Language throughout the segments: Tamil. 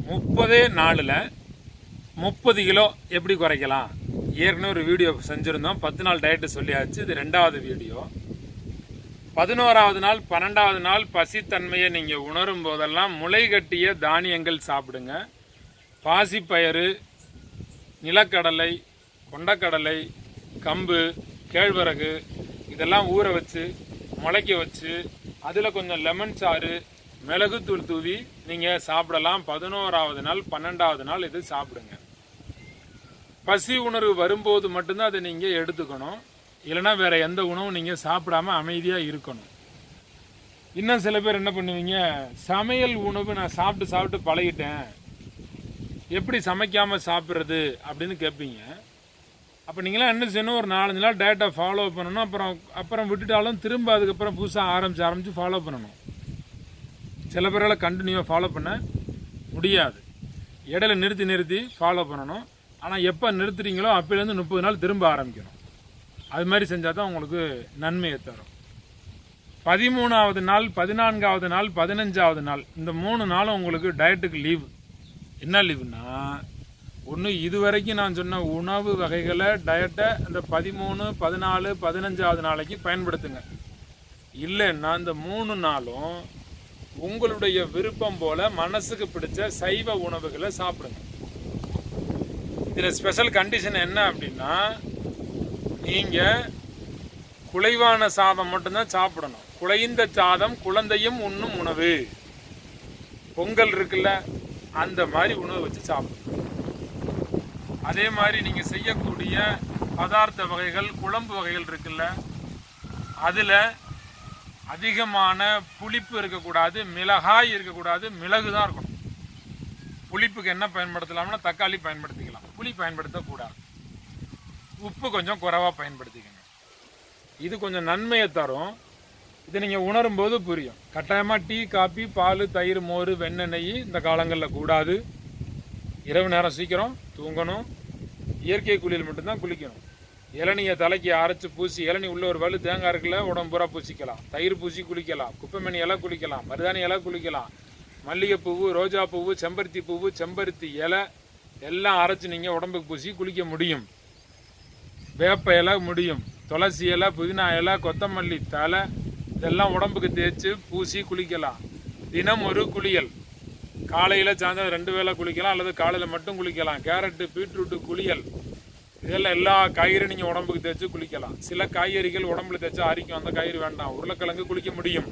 முப்பதே நாளில் முப்பது கிலோ எப்படி குறைக்கலாம் ஏற்கனவே ஒரு வீடியோ செஞ்சுருந்தோம் பத்து நாள் டயட்டு சொல்லியாச்சு இது ரெண்டாவது வீடியோ பதினோராவது நாள் பன்னெண்டாவது நாள் பசித்தன்மையை நீங்கள் உணரும் போதெல்லாம் முளை கட்டிய தானியங்கள் சாப்பிடுங்க பாசிப்பயிறு நிலக்கடலை கொண்டக்கடலை கம்பு கேழ்வரகு இதெல்லாம் ஊற வச்சு முளைக்க வச்சு அதில் கொஞ்சம் லெமன் சாறு மிளகுத்தூள் தூவி நீங்கள் சாப்பிடலாம் பதினோராவது நாள் பன்னெண்டாவது நாள் இது சாப்பிடுங்க பசி உணர்வு வரும்போது மட்டும்தான் அதை நீங்கள் எடுத்துக்கணும் இல்லைன்னா வேற எந்த உணவும் நீங்கள் சாப்பிடாம அமைதியாக இருக்கணும் இன்னும் சில பேர் என்ன பண்ணுவீங்க சமையல் உணவு நான் சாப்பிட்டு சாப்பிட்டு பழகிட்டேன் எப்படி சமைக்காம சாப்பிட்றது அப்படின்னு கேட்பீங்க அப்போ நீங்களாம் என்ன செய்யணும் ஒரு நாலஞ்சு நாள் டயட்டை ஃபாலோ பண்ணணும் அப்புறம் அப்புறம் விட்டுட்டாலும் திரும்ப அதுக்கப்புறம் புதுசாக ஆரம்பிச்சு ஆரம்பிச்சு ஃபாலோ பண்ணணும் சில பேரால் கண்டினியூவாக ஃபாலோ பண்ண முடியாது இடையில நிறுத்தி நிறுத்தி ஃபாலோ பண்ணணும் ஆனால் எப்போ நிறுத்துறீங்களோ அப்போலேருந்து முப்பது நாள் திரும்ப ஆரம்பிக்கணும் அது மாதிரி செஞ்சால் தான் உங்களுக்கு நன்மையை தரும் பதிமூணாவது நாள் பதினான்காவது நாள் பதினஞ்சாவது நாள் இந்த மூணு நாளும் உங்களுக்கு டயட்டுக்கு லீவ் என்ன லீவுனா ஒன்று இது வரைக்கும் நான் சொன்ன உணவு வகைகளை டயட்டை இந்த பதிமூணு பதினாலு பதினஞ்சாவது நாளைக்கு பயன்படுத்துங்க இல்லைன்னா இந்த மூணு நாளும் உங்களுடைய விருப்பம் போல மனசுக்கு பிடிச்ச சைவ உணவுகளை சாப்பிடுங்க இதில் ஸ்பெஷல் கண்டிஷன் என்ன அப்படின்னா நீங்கள் குலைவான சாதம் மட்டும்தான் சாப்பிடணும் குலைந்த சாதம் குழந்தையும் உண்ணும் உணவு பொங்கல் இருக்குல்ல அந்த மாதிரி உணவு வச்சு சாப்பிடணும் அதே மாதிரி நீங்க செய்யக்கூடிய பதார்த்த வகைகள் குழம்பு வகைகள் இருக்குல்ல அதுல அதிகமான புளிப்பு இருக்கக்கூடாது மிளகாய் இருக்கக்கூடாது மிளகு தான் இருக்கணும் புளிப்புக்கு என்ன பயன்படுத்தலாம்னா தக்காளி பயன்படுத்திக்கலாம் புளி பயன்படுத்தக்கூடாது உப்பு கொஞ்சம் குறைவா பயன்படுத்திக்கணும் இது கொஞ்சம் நன்மையை தரும் இதை நீங்கள் உணரும் போது புரியும் கட்டாயமாக டீ காபி பால் தயிர் மோர் வெண்ணெய் நெய் இந்த காலங்களில் கூடாது இரவு நேரம் சீக்கிரம் தூங்கணும் இயற்கை குளியல் மட்டும்தான் குளிக்கணும் இளநியை தலைக்கு அரைச்சு பூசி இளநி உள்ள ஒரு வலு தேங்காய் இருக்குல்ல உடம்பு பூரா பூசிக்கலாம் தயிர் பூசி குளிக்கலாம் குப்பைமணி இலை குளிக்கலாம் மருதாணி இலை குளிக்கலாம் மல்லிகைப்பூவு ரோஜா பூவு செம்பருத்தி பூவு செம்பருத்தி இலை எல்லாம் அரைச்சு நீங்கள் உடம்புக்கு பூசி குளிக்க முடியும் வேப்ப இலை முடியும் துளசி இலை புதினா இலை கொத்தமல்லி தலை இதெல்லாம் உடம்புக்கு தேய்ச்சி பூசி குளிக்கலாம் தினம் ஒரு குளியல் காலையில் சாயந்தரம் ரெண்டு வேளை குளிக்கலாம் அல்லது காலையில் மட்டும் குளிக்கலாம் கேரட்டு பீட்ரூட்டு குளியல் இதெல்லாம் எல்லா காய்கறியும் நீங்கள் உடம்புக்கு தேய்ச்சி குளிக்கலாம் சில காய்கறிகள் உடம்புல தேய்ச்சா அரிக்கும் அந்த காய்கறி வேண்டாம் உருளைக்கிழங்கு குளிக்க முடியும்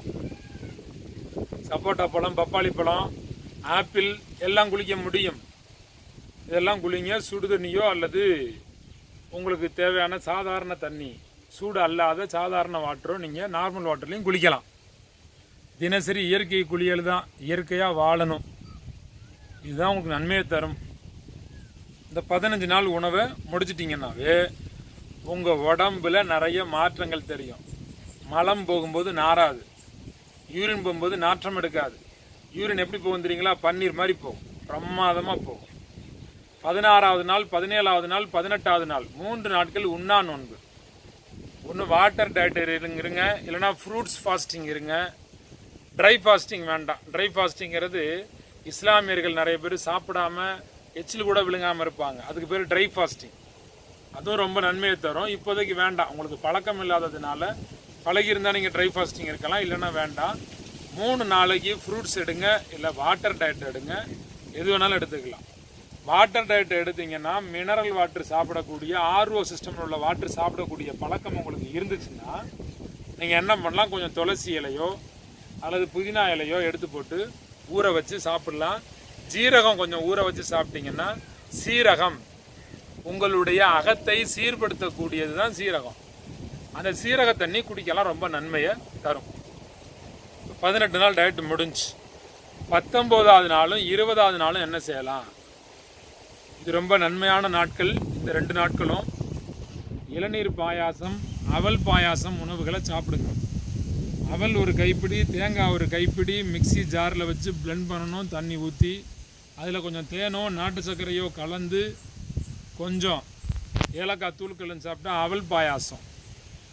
சப்போட்டா பழம் பப்பாளி பழம் ஆப்பிள் எல்லாம் குளிக்க முடியும் இதெல்லாம் குளிங்க சுடு தண்ணியோ அல்லது உங்களுக்கு தேவையான சாதாரண தண்ணி சூடு அல்லாத சாதாரண வாட்டரோ நீங்கள் நார்மல் வாட்டர்லையும் குளிக்கலாம் தினசரி இயற்கை குளியல் தான் இயற்கையாக வாழணும் இதுதான் உங்களுக்கு நன்மையை தரும் இந்த பதினஞ்சு நாள் உணவை முடிச்சிட்டிங்கன்னாவே உங்கள் உடம்புல நிறைய மாற்றங்கள் தெரியும் மலம் போகும்போது நாராது யூரின் போகும்போது நாற்றம் எடுக்காது யூரின் எப்படி போகும் தெரியுங்களா பன்னீர் மாதிரி போகும் பிரமாதமாக போகும் பதினாறாவது நாள் பதினேழாவது நாள் பதினெட்டாவது நாள் மூன்று நாட்கள் உண்ணா நோன்பு ஒன்று வாட்டர் டயட் இருங்க இல்லைன்னா ஃப்ரூட்ஸ் ஃபாஸ்டிங் இருங்க ட்ரை ஃபாஸ்டிங் வேண்டாம் ட்ரை ஃபாஸ்டிங்கிறது இஸ்லாமியர்கள் நிறைய பேர் சாப்பிடாம எச்சில் கூட விழுங்காமல் இருப்பாங்க அதுக்கு பேர் ட்ரை ஃபாஸ்டிங் அதுவும் ரொம்ப நன்மையை தரும் இப்போதைக்கு வேண்டாம் உங்களுக்கு பழக்கம் இல்லாததுனால பழகி இருந்தால் நீங்கள் ட்ரை ஃபாஸ்டிங் இருக்கலாம் இல்லைன்னா வேண்டாம் மூணு நாளைக்கு ஃப்ரூட்ஸ் எடுங்க இல்லை வாட்டர் டயட் எடுங்க எது வேணாலும் எடுத்துக்கலாம் வாட்டர் டயட் எடுத்தீங்கன்னா மினரல் வாட்டர் சாப்பிடக்கூடிய ஆர்ஓ சிஸ்டம் உள்ள வாட்டர் சாப்பிடக்கூடிய பழக்கம் உங்களுக்கு இருந்துச்சுன்னா நீங்கள் என்ன பண்ணலாம் கொஞ்சம் துளசி இலையோ அல்லது புதினா இலையோ எடுத்து போட்டு ஊற வச்சு சாப்பிடலாம் ஜீரகம் கொஞ்சம் ஊற வச்சு சாப்பிட்டீங்கன்னா சீரகம் உங்களுடைய அகத்தை சீர்படுத்தக்கூடியது தான் சீரகம் அந்த சீரக தண்ணி குடிக்கலாம் ரொம்ப நன்மையை தரும் பதினெட்டு நாள் டயட் முடிஞ்சு பத்தொம்போதாவது நாளும் இருபதாவது நாளும் என்ன செய்யலாம் இது ரொம்ப நன்மையான நாட்கள் இந்த ரெண்டு நாட்களும் இளநீர் பாயாசம் அவல் பாயாசம் உணவுகளை சாப்பிடுங்க அவல் ஒரு கைப்பிடி தேங்காய் ஒரு கைப்பிடி மிக்ஸி ஜாரில் வச்சு blend பண்ணணும் தண்ணி ஊற்றி அதில் கொஞ்சம் தேனோ நாட்டு சர்க்கரையோ கலந்து கொஞ்சம் ஏலக்காய் தூள் கலந்து சாப்பிட்டா அவல் பாயாசம்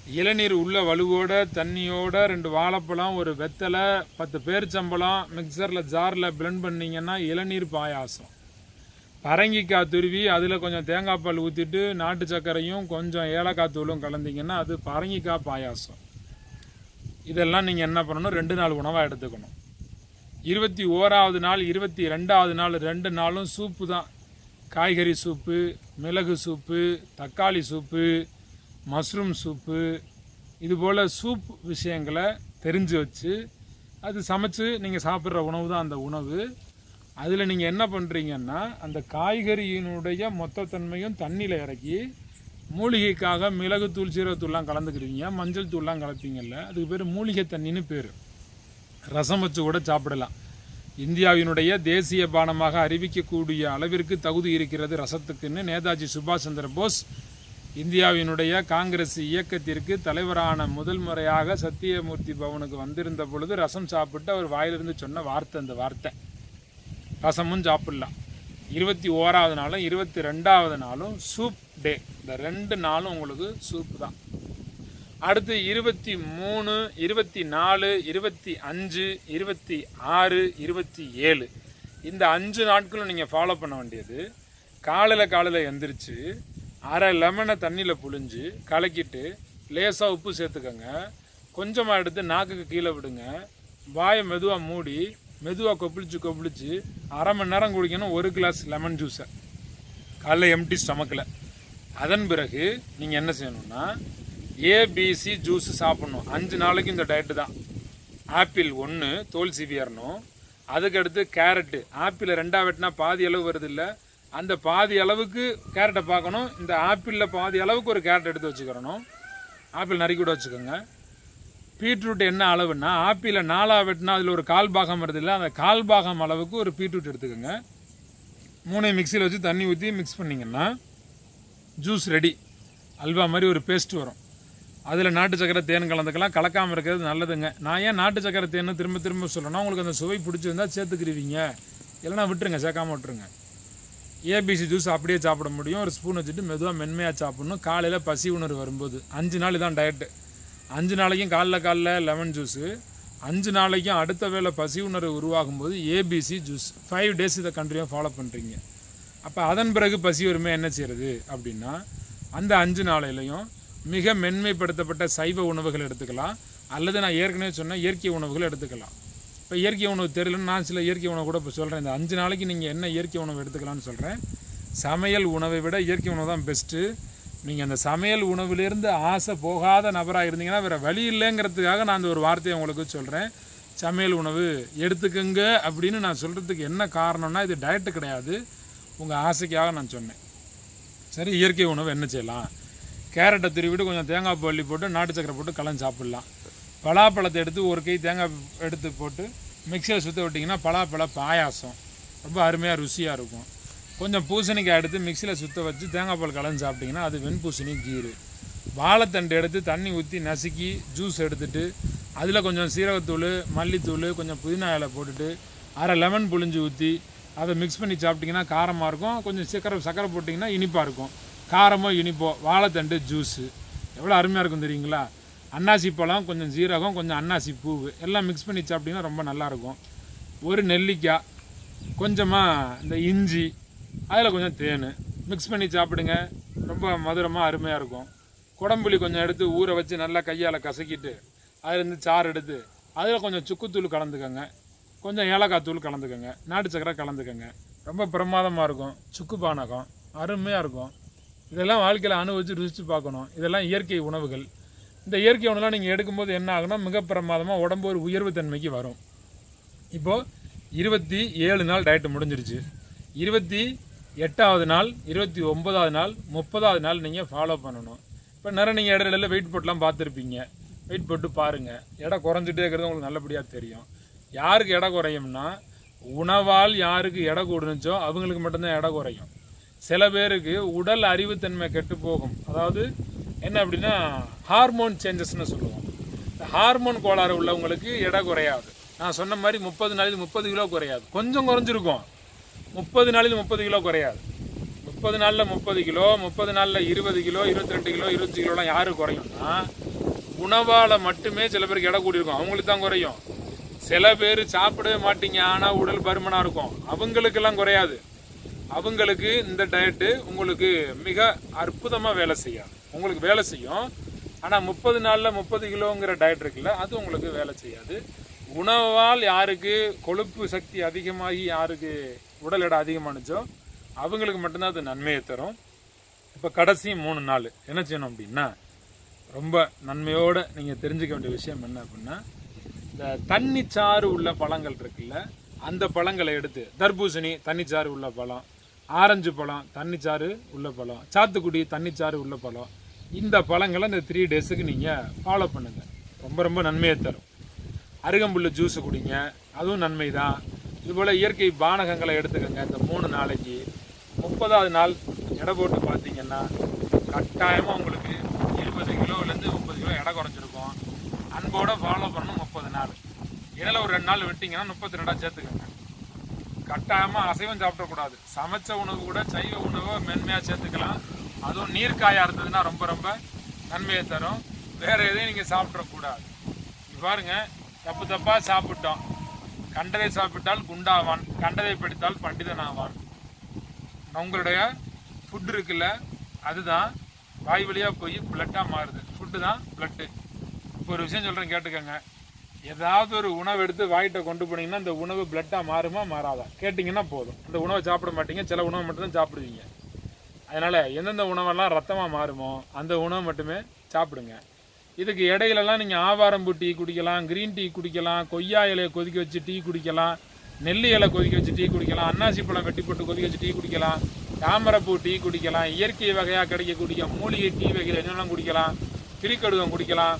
இளநீர் உள்ள வலுவோட தண்ணியோட ரெண்டு வாழைப்பழம் ஒரு வெத்தலை பத்து பேரிச்சம்பழம் மிக்சரில் ஜாரில் பிளெண்ட் பண்ணீங்கன்னா இளநீர் பாயாசம் பரங்கிக்காய் துருவி அதில் கொஞ்சம் தேங்காய் பால் ஊற்றிட்டு நாட்டு சர்க்கரையும் கொஞ்சம் ஏலக்காய் தூளும் கலந்தீங்கன்னா அது பரங்கிக்காய் பாயாசம் இதெல்லாம் நீங்கள் என்ன பண்ணணும் ரெண்டு நாள் உணவாக எடுத்துக்கணும் இருபத்தி ஓராவது நாள் இருபத்தி ரெண்டாவது நாள் ரெண்டு நாளும் சூப்பு தான் காய்கறி சூப்பு மிளகு சூப்பு தக்காளி சூப்பு மஷ்ரூம் சூப்பு இது போல் சூப் விஷயங்களை தெரிஞ்சு வச்சு அது சமைச்சு நீங்கள் சாப்பிட்ற உணவு தான் அந்த உணவு அதில் நீங்கள் என்ன பண்ணுறீங்கன்னா அந்த காய்கறியினுடைய மொத்தத்தன்மையும் தண்ணியில் இறக்கி மூலிகைக்காக மிளகுத்தூள் சீரகத்தூள்லாம் கலந்துக்கிறீங்க மஞ்சள் தூள்லாம் கலப்பீங்கல்ல அதுக்கு பேர் மூலிகை தண்ணின்னு பேர் ரசம் வச்சு கூட சாப்பிடலாம் இந்தியாவினுடைய தேசிய பானமாக அறிவிக்கக்கூடிய அளவிற்கு தகுதி இருக்கிறது ரசத்துக்குன்னு நேதாஜி சுபாஷ் சந்திர போஸ் இந்தியாவினுடைய காங்கிரஸ் இயக்கத்திற்கு தலைவரான முதல் முறையாக சத்தியமூர்த்தி பவனுக்கு வந்திருந்த பொழுது ரசம் சாப்பிட்டு அவர் வாயிலிருந்து சொன்ன வார்த்தை அந்த வார்த்தை ரசமும் சாப்பிடலாம் இருபத்தி ஓராவது நாளும் இருபத்தி ரெண்டாவது நாளும் சூப் டே இந்த ரெண்டு நாளும் உங்களுக்கு சூப் தான் அடுத்து இருபத்தி மூணு இருபத்தி நாலு இருபத்தி அஞ்சு இருபத்தி ஆறு இருபத்தி ஏழு இந்த அஞ்சு நாட்களும் நீங்கள் ஃபாலோ பண்ண வேண்டியது காலையில் காலையில் எந்திரிச்சு அரை லெமனை தண்ணியில் புழிஞ்சு கலக்கிட்டு லேசாக உப்பு சேர்த்துக்கோங்க கொஞ்சமாக எடுத்து நாக்குக்கு கீழே விடுங்க வாயை மெதுவாக மூடி மெதுவாக கொப்பளிச்சு கொப்பளிச்சு அரை மணி நேரம் குடிக்கணும் ஒரு கிளாஸ் லெமன் ஜூஸை காலைல எம்டி ஸ்டமக்கில் அதன் பிறகு நீங்கள் என்ன செய்யணும்னா ஏபிசி ஜூஸ் சாப்பிடணும் அஞ்சு நாளைக்கு இந்த டயட்டு தான் ஆப்பிள் ஒன்று தோல் சீவியறணும் அதுக்கடுத்து கேரட்டு ஆப்பிளை ரெண்டாக வெட்டினா பாதி அளவு வருது இல்லை அந்த பாதி அளவுக்கு கேரட்டை பார்க்கணும் இந்த ஆப்பிளில் பாதி அளவுக்கு ஒரு கேரட் எடுத்து வச்சுக்கிறணும் ஆப்பிள் நறுக்கி கூட வச்சுக்கோங்க பீட்ரூட் என்ன அளவுன்னா ஆப்பிளை நாலாக வெட்டினா அதில் ஒரு கால் பாகம் வருது இல்லை அந்த கால் பாகம் அளவுக்கு ஒரு பீட்ரூட் எடுத்துக்கோங்க மூணையும் மிக்சியில் வச்சு தண்ணி ஊற்றி மிக்ஸ் பண்ணிங்கன்னா ஜூஸ் ரெடி அல்வா மாதிரி ஒரு பேஸ்ட் வரும் அதில் நாட்டு சக்கரை தேன் கலந்துக்கலாம் கலக்காமல் இருக்கிறது நல்லதுங்க நான் ஏன் நாட்டு சக்கரை தேன் திரும்ப திரும்ப சொல்கிறேன்னா உங்களுக்கு அந்த சுவை பிடிச்சிருந்தா சேர்த்துக்கிருவீங்க இல்லைன்னா விட்டுருங்க சேர்க்காம விட்டுருங்க ஏபிசி ஜூஸ் அப்படியே சாப்பிட முடியும் ஒரு ஸ்பூன் வச்சுட்டு மெதுவாக மென்மையாக சாப்பிடணும் காலையில் பசி உணர்வு வரும்போது அஞ்சு நாள் இதான் டயட்டு அஞ்சு நாளைக்கும் காலைல காலைல லெமன் ஜூஸு அஞ்சு நாளைக்கும் அடுத்த வேளை பசி உணர்வு உருவாகும் போது ஏபிசி ஜூஸ் ஃபைவ் டேஸ் இதை கண்டினியூ ஃபாலோ பண்ணுறீங்க அப்போ அதன் பிறகு பசி வருமே என்ன செய்யறது அப்படின்னா அந்த அஞ்சு நாளையிலையும் மிக மென்மைப்படுத்தப்பட்ட சைவ உணவுகள் எடுத்துக்கலாம் அல்லது நான் ஏற்கனவே சொன்ன இயற்கை உணவுகள் எடுத்துக்கலாம் இப்போ இயற்கை உணவு தெரியலன்னு நான் சில இயற்கை உணவு கூட இப்போ சொல்கிறேன் இந்த அஞ்சு நாளைக்கு நீங்கள் என்ன இயற்கை உணவு எடுத்துக்கலாம்னு சொல்கிறேன் சமையல் உணவை விட இயற்கை உணவு தான் பெஸ்ட்டு நீங்கள் அந்த சமையல் உணவிலிருந்து ஆசை போகாத நபராக இருந்தீங்கன்னா வேறு வழி இல்லைங்கிறதுக்காக நான் அந்த ஒரு வார்த்தையை உங்களுக்கு சொல்கிறேன் சமையல் உணவு எடுத்துக்கங்க அப்படின்னு நான் சொல்கிறதுக்கு என்ன காரணம்னா இது டயட்டு கிடையாது உங்கள் ஆசைக்காக நான் சொன்னேன் சரி இயற்கை உணவு என்ன செய்யலாம் கேரட்டை திருவிட்டு கொஞ்சம் தேங்காய் பள்ளி போட்டு நாட்டு சக்கரை போட்டு கலந்து சாப்பிட்லாம் பலாப்பழத்தை எடுத்து ஒரு கை தேங்காய் எடுத்து போட்டு மிக்சியில் சுற்ற விட்டிங்கன்னா பலாப்பழ பாயாசம் ரொம்ப அருமையாக ருசியாக இருக்கும் கொஞ்சம் பூசணிக்காய் எடுத்து மிக்சியில் சுற்ற வச்சு தேங்காய் பால் கலந்து சாப்பிட்டிங்கன்னா அது வெண்பூசணி கீரு வாழைத்தண்டு எடுத்து தண்ணி ஊற்றி நசுக்கி ஜூஸ் எடுத்துட்டு அதில் கொஞ்சம் சீரகத்தூள் மல்லித்தூள் கொஞ்சம் புதினா இலை போட்டுட்டு அரை லெமன் புழிஞ்சு ஊற்றி அதை மிக்ஸ் பண்ணி சாப்பிட்டிங்கன்னா காரமாக இருக்கும் கொஞ்சம் சக்கரை சக்கரை போட்டிங்கன்னா இனிப்பாக இருக்கும் காரமோ இனிப்போ வாழைத்தண்டு ஜூஸு எவ்வளோ அருமையாக இருக்கும் தெரியுங்களா அன்னாசி பழம் கொஞ்சம் ஜீரகம் கொஞ்சம் அன்னாசி பூவு எல்லாம் மிக்ஸ் பண்ணி சாப்பிட்டிங்கன்னா ரொம்ப நல்லாயிருக்கும் ஒரு நெல்லிக்காய் கொஞ்சமாக இந்த இஞ்சி அதில் கொஞ்சம் தேன் மிக்ஸ் பண்ணி சாப்பிடுங்க ரொம்ப மதுரமாக அருமையாக இருக்கும் குடம்புளி கொஞ்சம் எடுத்து ஊற வச்சு நல்லா கையால் கசக்கிட்டு அதுலேருந்து சாறு எடுத்து அதில் கொஞ்சம் சுக்குத்தூள் கலந்துக்கோங்க கொஞ்சம் ஏலக்காய் தூள் கலந்துக்கோங்க நாட்டு சக்கரை கலந்துக்கோங்க ரொம்ப பிரமாதமாக இருக்கும் சுக்கு பானகம் அருமையாக இருக்கும் இதெல்லாம் வாழ்க்கையில் அனுபவிச்சு ருசித்து பார்க்கணும் இதெல்லாம் இயற்கை உணவுகள் இந்த இயற்கை உணவுலாம் நீங்கள் எடுக்கும்போது என்ன ஆகும்னா மிக பிரமாதமாக உடம்பு ஒரு உயர்வு தன்மைக்கு வரும் இப்போது இருபத்தி ஏழு நாள் டயட்டு முடிஞ்சிருச்சு இருபத்தி எட்டாவது நாள் இருபத்தி ஒன்பதாவது நாள் முப்பதாவது நாள் நீங்கள் ஃபாலோ பண்ணணும் இப்போ நிறைய நீங்கள் இடையில வெயிட் போட்டுலாம் பார்த்துருப்பீங்க வெயிட் போட்டு பாருங்கள் எடை குறைஞ்சிட்டே இருக்கிறது உங்களுக்கு நல்லபடியாக தெரியும் யாருக்கு எடை குறையும்னா உணவால் யாருக்கு எடை கூடுனுச்சோ அவங்களுக்கு மட்டும்தான் எடை குறையும் சில பேருக்கு உடல் அறிவுத்தன்மை கெட்டு போகும் அதாவது என்ன அப்படின்னா ஹார்மோன் சேஞ்சஸ்னு சொல்லுவோம் இந்த ஹார்மோன் கோளாறு உள்ளவங்களுக்கு எடை குறையாது நான் சொன்ன மாதிரி முப்பது நாளில் முப்பது கிலோ குறையாது கொஞ்சம் குறைஞ்சிருக்கும் முப்பது நாளில் முப்பது கிலோ குறையாது முப்பது நாளில் முப்பது கிலோ முப்பது நாளில் இருபது கிலோ இருபத்தி ரெண்டு கிலோ இருபத்தி கிலோலாம் யாரு குறையும்னா உணவால மட்டுமே சில பேருக்கு எடை கூடியிருக்கும் அவங்களுக்கு தான் குறையும் சில பேர் சாப்பிடவே மாட்டீங்க ஆனா உடல் பருமனா இருக்கும் அவங்களுக்கெல்லாம் குறையாது அவங்களுக்கு இந்த டயட்டு உங்களுக்கு மிக அற்புதமா வேலை செய்யாது உங்களுக்கு வேலை செய்யும் ஆனா முப்பது நாள்ல முப்பது கிலோங்கிற டயட் இருக்குல்ல அது உங்களுக்கு வேலை செய்யாது உணவால் யாருக்கு கொழுப்பு சக்தி அதிகமாகி யாருக்கு உடல் எடை அதிகமானுச்சோ அவங்களுக்கு மட்டும்தான் அது நன்மையை தரும் இப்போ கடைசி மூணு நாள் என்ன செய்யணும் அப்படின்னா ரொம்ப நன்மையோட நீங்கள் தெரிஞ்சுக்க வேண்டிய விஷயம் என்ன அப்படின்னா இந்த தண்ணிச்சாறு உள்ள பழங்கள் இருக்குல்ல அந்த பழங்களை எடுத்து தர்பூசணி தண்ணிச்சாறு உள்ள பழம் ஆரஞ்சு பழம் தண்ணிச்சாறு உள்ள பழம் சாத்துக்குடி தண்ணிச்சாறு உள்ள பழம் இந்த பழங்களை இந்த த்ரீ டேஸுக்கு நீங்கள் ஃபாலோ பண்ணுங்கள் ரொம்ப ரொம்ப நன்மையை தரும் அருகம்புல்லு ஜூஸ் குடிங்க அதுவும் நன்மை தான் இதுபோல் இயற்கை பானகங்களை எடுத்துக்கோங்க இந்த மூணு நாளைக்கு முப்பதாவது நாள் எடை போட்டு பார்த்தீங்கன்னா கட்டாயமாக உங்களுக்கு இருபது கிலோலேருந்து முப்பது கிலோ எடை குறைஞ்சிருக்கும் அன்போட ஃபாலோ பண்ணணும் முப்பது நாள் இடையில ஒரு ரெண்டு நாள் விட்டீங்கன்னா முப்பத்தி ரெண்டா சேர்த்துக்கோங்க கட்டாயமாக அசைவம் சாப்பிடக்கூடாது சமைச்ச உணவு கூட சைவ உணவை மென்மையாக சேர்த்துக்கலாம் அதுவும் நீர்க்காயா இருந்ததுன்னா ரொம்ப ரொம்ப நன்மையை தரும் வேற எதையும் நீங்கள் சாப்பிடக்கூடாது இங்க பாருங்க தப்பு தப்பா சாப்பிட்டோம் கண்டதை சாப்பிட்டால் குண்டாவான் கண்டதை படித்தால் பண்டிதன் ஆவான் உங்களுடைய ஃபுட் இருக்குல்ல அதுதான் வாய் வழியா போய் பிளட்டா மாறுது ஃபுட்டு தான் பிளட்டு இப்போ ஒரு விஷயம் சொல்றேன் கேட்டுக்கோங்க ஏதாவது ஒரு உணவு எடுத்து வாயிட்ட கொண்டு போனீங்கன்னா அந்த உணவு பிளட்டா மாறுமா மாறாதா கேட்டிங்கன்னா போதும் அந்த உணவை சாப்பிட மாட்டீங்க சில உணவை மட்டும்தான் சாப்பிடுவீங்க அதனால எந்தெந்த உணவெல்லாம் ரத்தமா மாறுமோ அந்த உணவை மட்டுமே சாப்பிடுங்க இதுக்கு இடையிலலாம் நீங்கள் ஆவாரம்பூ டீ குடிக்கலாம் க்ரீன் டீ குடிக்கலாம் கொய்யா இலையை கொதிக்க வச்சு டீ குடிக்கலாம் நெல்லி இலை கொதிக்க வச்சு டீ குடிக்கலாம் அன்னாசி பழம் வெட்டி போட்டு கொதிக்க வச்சு டீ குடிக்கலாம் தாமரைப்பூ டீ குடிக்கலாம் இயற்கை வகையாக கிடைக்கக்கூடிய மூலிகை டீ வகைகள் என்னெல்லாம் குடிக்கலாம் கிளிக்கடுகம் குடிக்கலாம்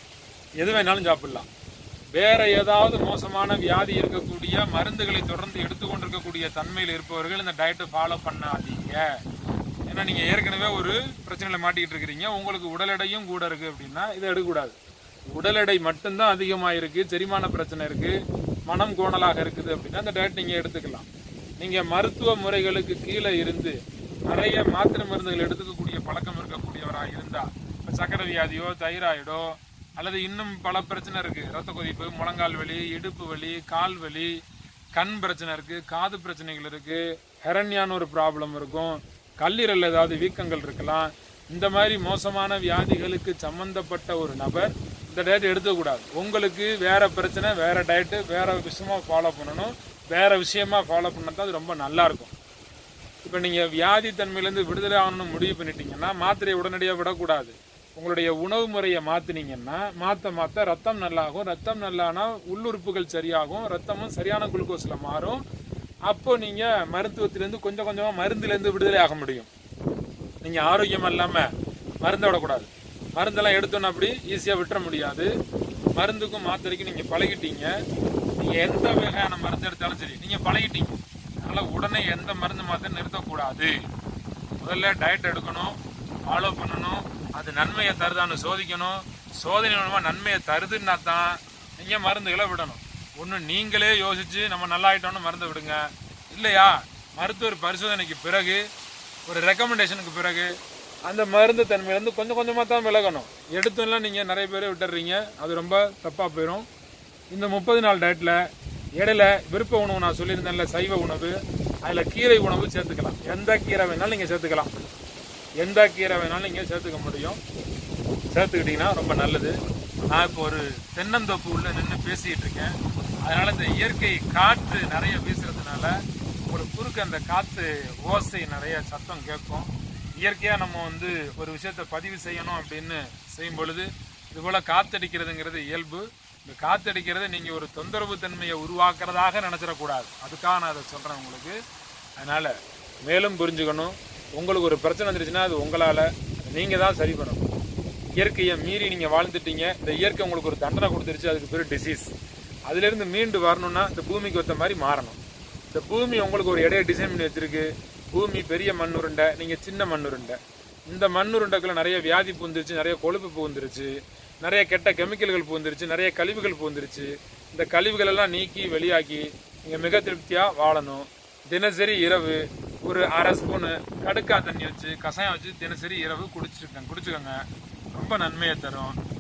எது வேணாலும் சாப்பிடலாம் வேற ஏதாவது மோசமான வியாதி இருக்கக்கூடிய மருந்துகளை தொடர்ந்து எடுத்துக்கொண்டிருக்கக்கூடிய தன்மையில் இருப்பவர்கள் இந்த டயட்டை ஃபாலோ பண்ணாதீங்க ஏன்னா நீங்க ஏற்கனவே ஒரு பிரச்சனையில மாட்டிக்கிட்டு இருக்கிறீங்க உங்களுக்கு உடல் எடையும் கூட இருக்கு அப்படின்னா இதை எடுக்கக்கூடாது உடல் எடை மட்டும்தான் அதிகமா இருக்கு செரிமான பிரச்சனை இருக்கு மனம் கோணலாக இருக்குது அப்படின்னா அந்த டயட் நீங்க எடுத்துக்கலாம் நீங்க மருத்துவ முறைகளுக்கு கீழே இருந்து நிறைய மாத்திரை மருந்துகள் எடுத்துக்கக்கூடிய பழக்கம் இருக்கக்கூடியவராக இருந்தா இப்ப சக்கரை வியாதியோ தைராய்டோ அல்லது இன்னும் பல பிரச்சனை இருக்கு ரத்த கொதிப்பு முழங்கால் வலி இடுப்பு வலி கால் வலி கண் பிரச்சனை இருக்கு காது பிரச்சனைகள் இருக்கு ஹெரண்யான்னு ஒரு ப்ராப்ளம் இருக்கும் கல்லீரல் ஏதாவது வீக்கங்கள் இருக்கலாம் இந்த மாதிரி மோசமான வியாதிகளுக்கு சம்பந்தப்பட்ட ஒரு நபர் இந்த டயட் எடுத்துக்கூடாது உங்களுக்கு வேற பிரச்சனை வேற டயட்டு வேற விஷயமா ஃபாலோ பண்ணணும் வேற விஷயமா ஃபாலோ பண்ணா தான் அது ரொம்ப நல்லா இருக்கும் இப்போ நீங்கள் வியாதி தன்மையிலேருந்து விடுதலை ஆகணும்னு முடிவு பண்ணிட்டீங்கன்னா மாத்திரையை உடனடியாக விடக்கூடாது உங்களுடைய உணவு முறையை மாற்றினீங்கன்னா மாற்ற மாற்ற ரத்தம் நல்லாகும் ரத்தம் நல்லானா உள்ளுறுப்புகள் சரியாகும் ரத்தமும் சரியான குளுக்கோஸில் மாறும் அப்போ நீங்கள் மருத்துவத்திலேருந்து கொஞ்சம் கொஞ்சமாக மருந்துலேருந்து விடுதலை ஆக முடியும் நீங்கள் ஆரோக்கியம் இல்லாமல் மருந்தை விடக்கூடாது மருந்தெல்லாம் எடுத்தோன்னு அப்படி ஈஸியாக விட்டுற முடியாது மருந்துக்கும் மாத்திரைக்கும் நீங்கள் பழகிட்டீங்க நீங்கள் எந்த வகையான மருந்து எடுத்தாலும் சரி நீங்கள் பழகிட்டீங்க அதனால் உடனே எந்த மருந்து மாத்திரை நிறுத்தக்கூடாது முதல்ல டயட் எடுக்கணும் ஃபாலோ பண்ணணும் அது நன்மையை தருதான்னு சோதிக்கணும் சோதனை மூலமாக நன்மையை தருதுன்னா தான் நீங்கள் மருந்துகளை விடணும் ஒன்று நீங்களே யோசிச்சு நம்ம நல்லா ஆயிட்டோம்னு மருந்து விடுங்க இல்லையா மருத்துவர் பரிசோதனைக்கு பிறகு ஒரு ரெக்கமெண்டேஷனுக்கு பிறகு அந்த மருந்து தன்மையிலேருந்து கொஞ்சம் கொஞ்சமாக தான் விலகணும் எடுத்தோம்லாம் நீங்கள் நிறைய பேர் விட்டுறீங்க அது ரொம்ப தப்பாக போயிடும் இந்த முப்பது நாள் டயட்டில் இடையில விருப்ப உணவு நான் சொல்லியிருந்தேன்ல சைவ உணவு அதில் கீரை உணவு சேர்த்துக்கலாம் எந்த கீரை வேணாலும் நீங்கள் சேர்த்துக்கலாம் எந்த கீரை வேணாலும் நீங்கள் சேர்த்துக்க முடியும் சேர்த்துக்கிட்டிங்கன்னா ரொம்ப நல்லது நான் இப்போ ஒரு தென்னந்தோப்பு உள்ள நின்று பேசிகிட்டு இருக்கேன் அதனால இந்த இயற்கை காற்று நிறைய வீசுறதுனால உங்களுக்கு குறுக்க அந்த காற்று ஓசை நிறைய சத்தம் கேட்கும் இயற்கையாக நம்ம வந்து ஒரு விஷயத்தை பதிவு செய்யணும் அப்படின்னு செய்யும் பொழுது இதுபோல் காத்தடிக்கிறதுங்கிறது இயல்பு இந்த காத்தடிக்கிறத நீங்கள் ஒரு தொந்தரவு தன்மையை உருவாக்குறதாக நினச்சிடக்கூடாது அதுக்காக நான் அதை சொல்கிறேன் உங்களுக்கு அதனால் மேலும் புரிஞ்சுக்கணும் உங்களுக்கு ஒரு பிரச்சனை வந்துருச்சுன்னா அது உங்களால் நீங்கள் தான் சரி பண்ணணும் இயற்கையை மீறி நீங்கள் வாழ்ந்துட்டீங்க இந்த இயற்கை உங்களுக்கு ஒரு தண்டனை கொடுத்துருச்சு அதுக்கு பேர் டிசீஸ் அதுலேருந்து மீண்டு வரணும்னா இந்த பூமிக்கு ஒத்த மாதிரி மாறணும் இந்த பூமி உங்களுக்கு ஒரு இடையை டிசைன் பண்ணி வச்சிருக்கு பூமி பெரிய மண் உருண்டை நீங்கள் சின்ன மண் உருண்டை இந்த மண் உருண்டைக்குள்ள நிறைய வியாதி பூந்துருச்சு நிறைய கொழுப்பு பூந்துருச்சு நிறைய கெட்ட கெமிக்கல்கள் பூந்துருச்சு நிறைய கழிவுகள் பூந்துருச்சு இந்த கழிவுகள் எல்லாம் நீக்கி வெளியாக்கி நீங்கள் மிக திருப்தியாக வாழணும் தினசரி இரவு ஒரு அரை ஸ்பூனு கடுக்கா தண்ணி வச்சு கஷாயம் வச்சு தினசரி இரவு குடிச்சுக்கங்க குடிச்சுக்கோங்க ரொம்ப நன்மையை தரும்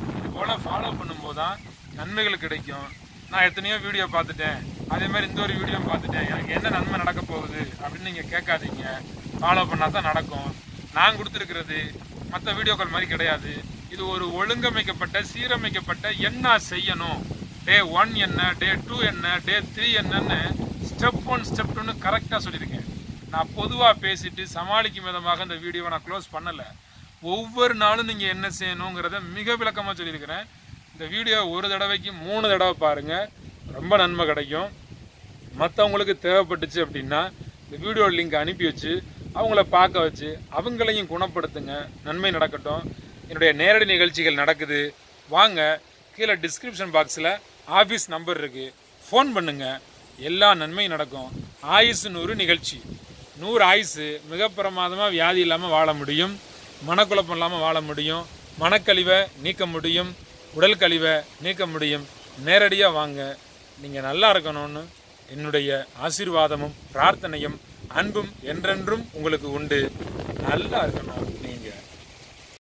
இது போல் ஃபாலோ பண்ணும்போது தான் நன்மைகள் கிடைக்கும் நான் எத்தனையோ வீடியோ பார்த்துட்டேன் அதே மாதிரி இந்த ஒரு வீடியோ பார்த்துட்டேன் எனக்கு என்ன நன்மை நடக்க போகுது அப்படின்னு நீங்கள் கேட்காதீங்க ஃபாலோ பண்ணால் தான் நடக்கும் நான் கொடுத்துருக்கிறது மற்ற வீடியோக்கள் மாதிரி கிடையாது இது ஒரு ஒழுங்கமைக்கப்பட்ட சீரமைக்கப்பட்ட என்ன செய்யணும் டே ஒன் என்ன டே டூ என்ன டே த்ரீ என்னன்னு ஸ்டெப் ஒன் ஸ்டெப் டூன்னு கரெக்டாக சொல்லியிருக்கேன் நான் பொதுவாக பேசிட்டு சமாளிக்கும் விதமாக இந்த வீடியோவை நான் க்ளோஸ் பண்ணலை ஒவ்வொரு நாளும் நீங்கள் என்ன செய்யணுங்கிறத மிக விளக்கமாக சொல்லியிருக்கிறேன் இந்த வீடியோ ஒரு தடவைக்கு மூணு தடவை பாருங்கள் ரொம்ப நன்மை கிடைக்கும் மற்றவங்களுக்கு தேவைப்பட்டுச்சு அப்படின்னா இந்த வீடியோ லிங்க் அனுப்பி வச்சு அவங்கள பார்க்க வச்சு அவங்களையும் குணப்படுத்துங்க நன்மை நடக்கட்டும் என்னுடைய நேரடி நிகழ்ச்சிகள் நடக்குது வாங்க கீழே டிஸ்கிரிப்ஷன் பாக்ஸில் ஆஃபீஸ் நம்பர் இருக்குது ஃபோன் பண்ணுங்க எல்லா நன்மையும் நடக்கும் ஆயுசு நூறு நிகழ்ச்சி நூறு ஆயுசு மிக பிரமாதமாக வியாதி இல்லாமல் வாழ முடியும் மனக்குழப்பம் இல்லாமல் வாழ முடியும் மனக்கழிவை நீக்க முடியும் உடல் கழிவை நீக்க முடியும் நேரடியாக வாங்க நீங்கள் நல்லா இருக்கணும்னு என்னுடைய ஆசீர்வாதமும் பிரார்த்தனையும் அன்பும் என்றென்றும் உங்களுக்கு உண்டு நல்லா இருக்கணும் நீங்கள்